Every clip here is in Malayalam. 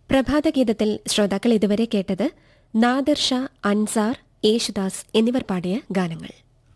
പ്രഭാതഗീതത്തിൽ ശ്രോതാക്കൾ ഇതുവരെ കേട്ടത് നാദിർ ഷാ അൻസാർ യേശുദാസ് എന്നിവർ പാടിയ ഗാനങ്ങൾ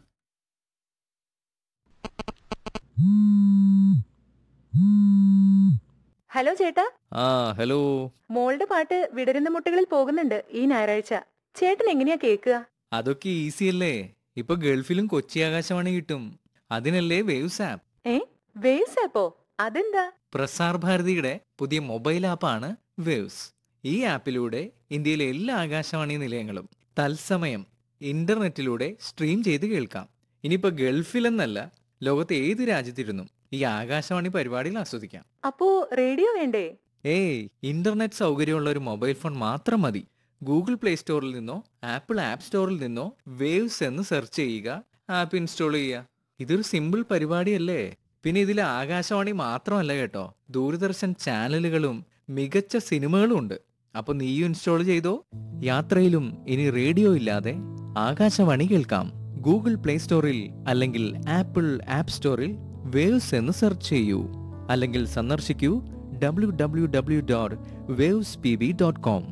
ഹലോ ചേട്ടാ ആ ഹലോ മോളുടെ പാട്ട് വിടരുന്ന മുട്ടുകളിൽ പോകുന്നുണ്ട് ഈ ഞായറാഴ്ച ചേട്ടൻ എങ്ങനെയാ കേൾക്കുക അതൊക്കെ ഈസി അല്ലേ ഇപ്പൊ ഗൾഫിലും കൊച്ചി ആകാശവാണി കിട്ടും അതിനല്ലേ വേവ്സ് ആപ്പ് ഏ വേവ്സ് ആപ്പോ അതെന്താ പ്രസാർ ഭാരതിയുടെ പുതിയ മൊബൈൽ ആപ്പാണ് വേവ്സ് ഈ ആപ്പിലൂടെ ഇന്ത്യയിലെ എല്ലാ ആകാശവാണി നിലയങ്ങളും തത്സമയം ഇന്റർനെറ്റിലൂടെ സ്ട്രീം ചെയ്ത് കേൾക്കാം ഇനിയിപ്പോ ഗൾഫിലെന്നല്ല ലോകത്തെ ഏത് രാജ്യത്തിരുന്നും ഈ ആകാശവാണി പരിപാടികൾ ആസ്വദിക്കാം അപ്പോ റേഡിയോ വേണ്ടേ ഏയ് ഇന്റർനെറ്റ് സൗകര്യമുള്ള ഒരു മൊബൈൽ ഫോൺ മാത്രം മതി ഗൂഗിൾ പ്ലേ സ്റ്റോറിൽ നിന്നോ ആപ്പിൾ ആപ്പ് സ്റ്റോറിൽ നിന്നോ വേവ്സ് എന്ന് സെർച്ച് ചെയ്യുക ആപ്പ് ഇൻസ്റ്റാൾ ചെയ്യുക ഇതൊരു സിമ്പിൾ പരിപാടിയല്ലേ പിന്നെ ഇതിൽ ആകാശവാണി മാത്രമല്ല കേട്ടോ ദൂരദർശൻ ചാനലുകളും മികച്ച സിനിമകളും ഉണ്ട് അപ്പൊ നീയും ഇൻസ്റ്റാൾ ചെയ്തോ യാത്രയിലും ഇനി റേഡിയോ ഇല്ലാതെ ആകാശവാണി കേൾക്കാം ഗൂഗിൾ പ്ലേ സ്റ്റോറിൽ അല്ലെങ്കിൽ ആപ്പിൾ ആപ്പ് സ്റ്റോറിൽ വേവ്സ് എന്ന് സെർച്ച് ചെയ്യൂ അല്ലെങ്കിൽ സന്ദർശിക്കൂ W W W dot waves P B dot com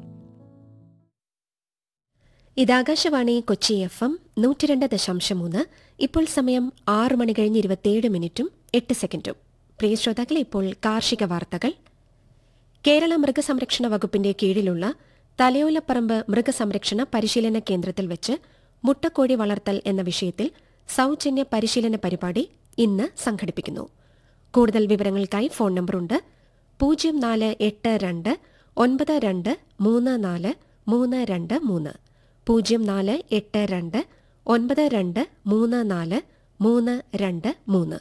ഇതാകാശവാണി കൊച്ചി എഫ് എം നൂറ്റിരണ്ട് ദശാംശം മൂന്ന് ഇപ്പോൾ സമയം ആറ് മണി കഴിഞ്ഞ് ഇരുപത്തിയേഴ് മിനിറ്റും എട്ട് സെക്കൻഡും പ്രിയ ശ്രോതാക്കളെ ഇപ്പോൾ കാർഷിക വാർത്തകൾ കേരള മൃഗസംരക്ഷണ വകുപ്പിന്റെ കീഴിലുള്ള തലയോലപ്പറമ്പ് മൃഗസംരക്ഷണ പരിശീലന കേന്ദ്രത്തിൽ വെച്ച് മുട്ടക്കോഴി വളർത്തൽ എന്ന വിഷയത്തിൽ സൗജന്യ പരിശീലന പരിപാടി ഇന്ന് സംഘടിപ്പിക്കുന്നു കൂടുതൽ വിവരങ്ങൾക്കായി ഫോൺ നമ്പറുണ്ട് പൂജ്യം നാല് എട്ട് രണ്ട് ഒൻപത് രണ്ട് മൂന്ന് നാല് മൂന്ന് രണ്ട് മൂന്ന് പൂജ്യം നാല് എട്ട് രണ്ട് ഒൻപത് രണ്ട് മൂന്ന് നാല് മൂന്ന് രണ്ട് മൂന്ന്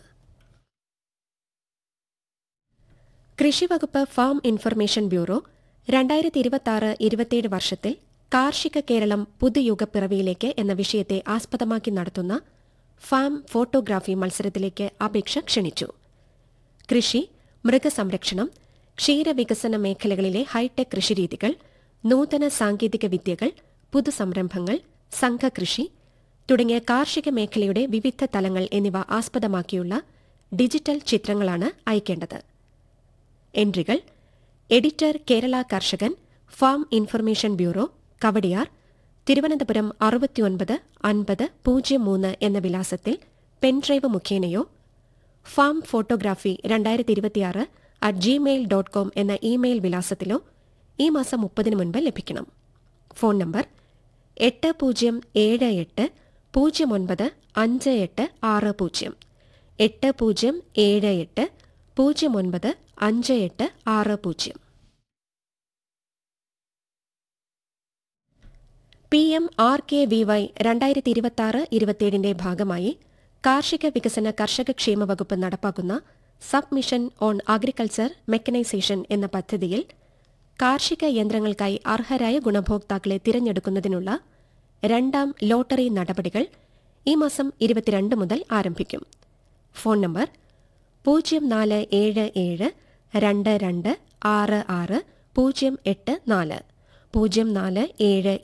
കൃഷിവകുപ്പ് ഫാം ഇൻഫർമേഷൻ ബ്യൂറോ രണ്ടായിരത്തി ഇരുപത്തിയാറ് ഇരുപത്തിയേഴ് വർഷത്തിൽ കാർഷിക കേരളം പുതുയുഗപ്പിറവിയിലേക്ക് എന്ന വിഷയത്തെ ആസ്പദമാക്കി നടത്തുന്ന ഫാം ഫോട്ടോഗ്രാഫി മത്സരത്തിലേക്ക് അപേക്ഷ ക്ഷണിച്ചു കൃഷി മൃഗസംരക്ഷണം ക്ഷീരവികസന മേഖലകളിലെ ഹൈടെക് കൃഷിരീതികൾ നൂതന സാങ്കേതിക വിദ്യകൾ പുതുസംരംഭങ്ങൾ സംഘകൃഷി തുടങ്ങിയ കാർഷിക മേഖലയുടെ വിവിധ തലങ്ങൾ എന്നിവ ആസ്പദമാക്കിയുള്ള ഡിജിറ്റൽ ചിത്രങ്ങളാണ് അയക്കേണ്ടത് എൻട്രികൾ editor Kerala Karshakan farm information bureau Kowdiar Thiruvananthapuram അറുപത്തിയൊൻപത് അൻപത് പൂജ്യം മൂന്ന് എന്ന വിലാസത്തിൽ പെൻഡ്രൈവ് മുഖേനയോ ഫാം ഫോട്ടോഗ്രാഫി രണ്ടായിരത്തി ഇരുപത്തിയാറ് അറ്റ് ജിമെയിൽ ഡോട്ട് കോം എന്ന ഇമെയിൽ വിലാസത്തിലോ ഈ മാസം മുപ്പതിന് മുൻപ് ലഭിക്കണം ഫോൺ നമ്പർ എട്ട് പൂജ്യം ഏഴ് എട്ട് പൂജ്യം ഒൻപത് അഞ്ച് എട്ട് ആറ് പൂജ്യം എട്ട് പൂജ്യം ഏഴ് എട്ട് പൂജ്യം ഒൻപത് അഞ്ച് എട്ട് ആറ് പൂജ്യം P M R K V Y രണ്ടായിരത്തി ഇരുപത്തിയാറ് ഇരുപത്തിയേഴിന്റെ ഭാഗമായി കാർഷിക വികസന കർഷക ക്ഷേമ വകുപ്പ് നടപ്പാക്കുന്ന sub mission on agriculture mechanisation എന്ന പദ്ധതിയിൽ കാർഷിക യന്ത്രങ്ങൾക്കായി അർഹരായ ഗുണഭോക്താക്കളെ തിരഞ്ഞെടുക്കുന്നതിനുള്ള രണ്ടാം ലോട്ടറി നടപടികൾ ഈ മാസം ഇരുപത്തിരണ്ട് മുതൽ ആരംഭിക്കും ഫോൺ നമ്പർ പൂജ്യം നാല് ഏഴ് ഏഴ് രണ്ട് രണ്ട് ആറ് ആറ് പൂജ്യം എട്ട് നാല് പൂജ്യം നാല് ഏഴ്